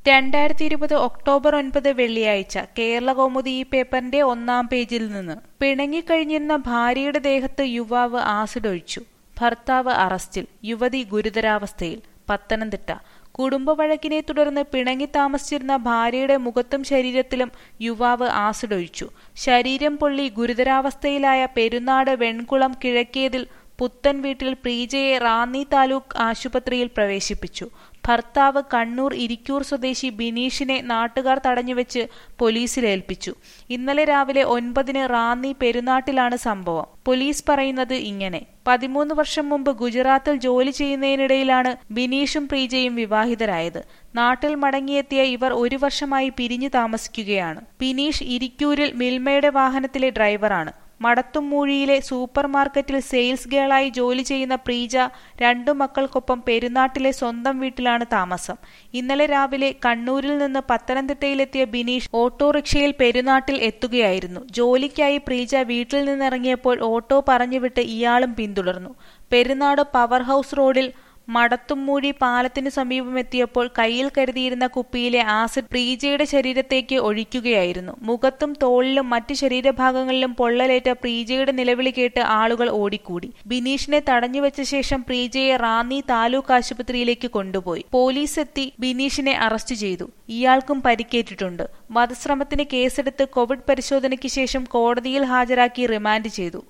രണ്ടായിരത്തി ഇരുപത് ഒക്ടോബർ ഒൻപത് വെള്ളിയാഴ്ച കേരളകൗമുദി ഈ പേപ്പറിന്റെ ഒന്നാം പേജിൽ നിന്ന് പിണങ്ങിക്കഴിഞ്ഞിരുന്ന ഭാര്യയുടെ ദേഹത്ത് യുവാവ് ആസിഡ് ഒഴിച്ചു ഭർത്താവ് അറസ്റ്റിൽ യുവതി ഗുരുതരാവസ്ഥയിൽ പത്തനംതിട്ട കുടുംബ വഴക്കിനെ തുടർന്ന് പിണങ്ങി താമസിച്ചിരുന്ന ഭാര്യയുടെ മുഖത്തും ശരീരത്തിലും യുവാവ് ആസിഡ് ഒഴിച്ചു ശരീരം പൊള്ളി ഗുരുതരാവസ്ഥയിലായ പെരുന്നാട് വെൺകുളം കിഴക്കേതിൽ പുത്തൻ വീട്ടിൽ പ്രീജയെ റാന്നി താലൂക്ക് ആശുപത്രിയിൽ പ്രവേശിപ്പിച്ചു ഭർത്താവ് കണ്ണൂർ ഇരിക്കൂർ സ്വദേശി ബിനീഷിനെ നാട്ടുകാർ തടഞ്ഞുവെച്ച് പോലീസിലേൽപ്പിച്ചു ഇന്നലെ രാവിലെ ഒൻപതിന് റാന്നി പെരുന്നാട്ടിലാണ് സംഭവം പോലീസ് പറയുന്നത് ഇങ്ങനെ പതിമൂന്ന് വർഷം മുമ്പ് ഗുജറാത്തിൽ ജോലി ചെയ്യുന്നതിനിടയിലാണ് ബിനീഷും പ്രീജയും വിവാഹിതരായത് നാട്ടിൽ മടങ്ങിയെത്തിയ ഇവർ ഒരു വർഷമായി പിരിഞ്ഞു താമസിക്കുകയാണ് ബിനീഷ് ഇരിക്കൂരിൽ മിൽമയുടെ വാഹനത്തിലെ ഡ്രൈവറാണ് മടത്തുംമൂഴിയിലെ സൂപ്പർ മാർക്കറ്റിൽ സെയിൽസ് ഗേളായി ജോലി ചെയ്യുന്ന പ്രീജ രണ്ടു മക്കൾക്കൊപ്പം പെരുന്നാട്ടിലെ സ്വന്തം വീട്ടിലാണ് താമസം ഇന്നലെ രാവിലെ കണ്ണൂരിൽ നിന്ന് പത്തനംതിട്ടയിലെത്തിയ ബിനീഷ് ഓട്ടോറിക്ഷയിൽ പെരുന്നാട്ടിൽ എത്തുകയായിരുന്നു ജോലിക്കായി പ്രീജ വീട്ടിൽ നിന്നിറങ്ങിയപ്പോൾ ഓട്ടോ പറഞ്ഞുവിട്ട് ഇയാളും പിന്തുടർന്നു പെരുന്നാട് പവർ ഹൌസ് റോഡിൽ മടത്തുംമൂഴി പാലത്തിനു സമീപമെത്തിയപ്പോൾ കയ്യിൽ കരുതിയിരുന്ന കുപ്പിയിലെ ആസിഡ് പ്രീജയുടെ ശരീരത്തേക്ക് ഒഴിക്കുകയായിരുന്നു മുഖത്തും തോളിലും മറ്റ് ശരീരഭാഗങ്ങളിലും പൊള്ളലേറ്റ പ്രീജയുടെ നിലവിളി കേട്ട് ആളുകൾ ഓടിക്കൂടി ബിനീഷിനെ തടഞ്ഞുവെച്ച ശേഷം പ്രീജയെ റാന്നി താലൂക്ക് ആശുപത്രിയിലേക്ക് കൊണ്ടുപോയി പോലീസ് എത്തി ബിനീഷിനെ അറസ്റ്റ് ചെയ്തു ഇയാൾക്കും പരിക്കേറ്റിട്ടുണ്ട് വധശ്രമത്തിന് കേസെടുത്ത് കോവിഡ് പരിശോധനയ്ക്ക് ശേഷം കോടതിയിൽ ഹാജരാക്കി റിമാൻഡ് ചെയ്തു